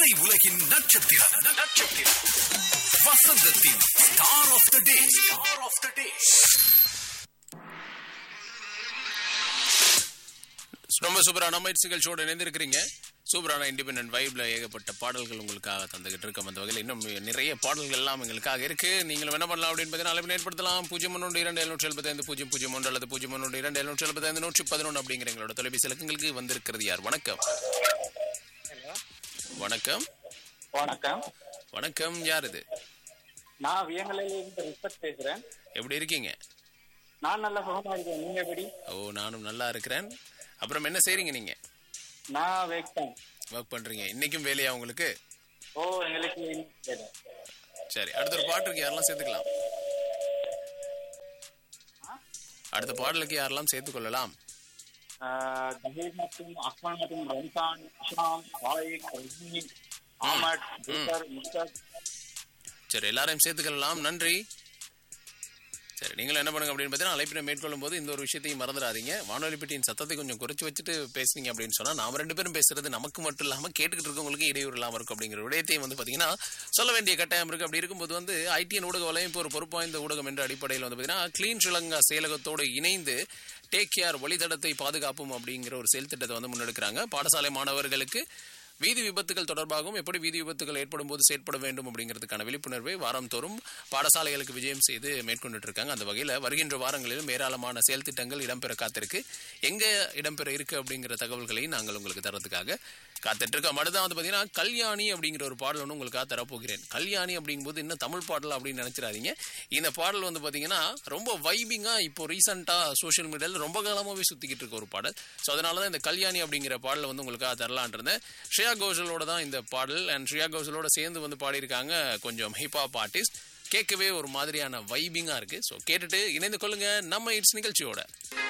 திரை உலகின் நட்சத்திரம் நட்சத்திரம் வசந்தத்தின் star of the day star of the day ரொம்ப சூப்பரான மைட்ஸ் நிகழ்ச்சியோட இணைந்திருக்கிறீங்க சூப்பரான இண்டிபெண்டன்ட் வைப்ல ஏகப்பட்ட பாடல்கள் உங்களுக்காக தந்துகிட்டு இருக்கோம் அந்த வகையில் இன்னும் நிறைய பாடல்கள் எல்லாம் எங்களுக்காக இருக்கு நீங்களும் என்ன பண்ணலாம் அப்படின்னு பார்த்தீங்கன்னா அழைப்பு ஏற்படுத்தலாம் பூஜ்ஜியம் ஒன்று இரண்டு எழுநூற்றி எழுபத்தைந்து பூஜ்ஜியம் பூஜ்ஜியம் ஒன்று அல்லது பூஜ்ஜியம் ஒன்று இரண்டு எழுநூற்றி எழுபத்தைந்து நூற்றி பதினொன்று அப்படிங்கிற எங்களோட தொலைபேசி இலக்கங்களுக்கு வந்திருக்கிறது யார் வணக்கம் வணக்கம் வணக்கம் வணக்கம் யார் இது நான் வியங்கலையிலிருந்து ரிஸ்பெக்ட் பேசுறேன் எப்படி இருக்கீங்க நான் நல்ல சுகமா இருக்கேன் நீங்க எப்படி ஓ நானும் நல்லா இருக்கிறேன் அப்புறம் என்ன செய்றீங்க நீங்க நான் வேக்தான் ஒர்க் பண்றீங்க இன்னைக்கும் வேலையா உங்களுக்கு ஓ எங்களுக்கு இன்னும் தெரியல. சரி அடுத்த ஒரு பாட்டுக்கு யாரெல்லாம் சேர்த்துக்கலாம் அடுத்த பாடலுக்கு யாரெல்லாம் சேர்த்துக் கொள்ளலாம் ஆஹ், தஹீர் மற்றும் அக்மன் மற்றும் ரம்சான் இஷாம் வாயிக் ரஜினி ஆமட் ஜூசர் முஸ்தக் சரி எல்லாரையும் சேர்த்துக்கலாம் நன்றி சரி நீங்களும் என்ன பண்ணுங்க அப்படின்னு பார்த்தீங்கன்னா அழைப்பினை மேற்கொள்ளும் போது இந்த ஒரு விஷயத்தையும் மறந்துடாதீங்க வானொலி பெட்டியின் சத்தத்தை கொஞ்சம் குறைச்சு வச்சுட்டு பேசுனீங்க அப்படின்னு சொன்னா நாம ரெண்டு பேரும் பேசுறது நமக்கு மட்டும் இல்லாம கேட்டுக்கிட்டு இருக்கவங்களுக்கு இடையூறு இல்லாம இருக்கும் அப்படிங்கிற விடயத்தையும் வந்து பாத்தீங்கன்னா சொல்ல வேண்டிய கட்டாயம் இருக்கு அப்படி இருக்கும்போது வந்து ஐடிஎன் ஊடக வலையம் இப்போ ஒரு பொறுப்பு வாய்ந்த ஊடகம் என்ற அடிப்படையில் வந்து பாத்தீங்கன்னா கிளீன் ஸ்ரீலங்கா செயலகத்தோடு இணைந்து டேக் கேர் வழித்தடத்தை பாதுகாப்பும் அப்படிங்கிற ஒரு செயல் திட்டத்தை வந்து முன்னெடுக்கிறாங்க பாடசாலை மாணவர்களுக்கு வீதி விபத்துகள் தொடர்பாகவும் எப்படி வீதி விபத்துகள் ஏற்படும் போது செயற்பட வேண்டும் அப்படிங்கிறதுக்கான விழிப்புணர்வை வாரம் தோறும் பாடசாலைகளுக்கு விஜயம் செய்து மேற்கொண்டுட்டு இருக்காங்க அந்த வகையில் வருகின்ற வாரங்களிலும் ஏராளமான செயல் திட்டங்கள் இடம்பெற காத்திருக்கு எங்க இடம்பெற இருக்கு அப்படிங்கிற தகவல்களையும் நாங்கள் உங்களுக்கு தரதுக்காக காத்துட்டு இருக்கோம் அடுத்த வந்து பார்த்தீங்கன்னா கல்யாணி அப்படிங்கிற ஒரு பாடல் ஒன்று உங்களுக்காக தரப்போகிறேன் கல்யாணி அப்படிங்கும்போது இன்னும் தமிழ் பாடல் அப்படின்னு நினைச்சிடாதீங்க இந்த பாடல் வந்து பார்த்தீங்கன்னா ரொம்ப வைபிங்கா இப்போ ரீசெண்டாக சோஷியல் மீடியாவில் ரொம்ப காலமாகவே சுத்திக்கிட்டு இருக்க ஒரு பாடல் ஸோ அதனால தான் இந்த கல்யாணி அப்படிங்கிற பாடலை வந்து உங்களுக்காக தரலான் இருந்தேன் ஸ்ரேயா கோஷலோட தான் இந்த பாடல் அண்ட் ஸ்ரேயா கோஷலோட சேர்ந்து வந்து பாடியிருக்காங்க கொஞ்சம் ஹிப்ஹாப் ஆர்டிஸ்ட் கேட்கவே ஒரு மாதிரியான வைபிங்கா இருக்கு ஸோ கேட்டுட்டு இணைந்து கொள்ளுங்க நம்ம இட்ஸ் நிகழ்ச்சியோட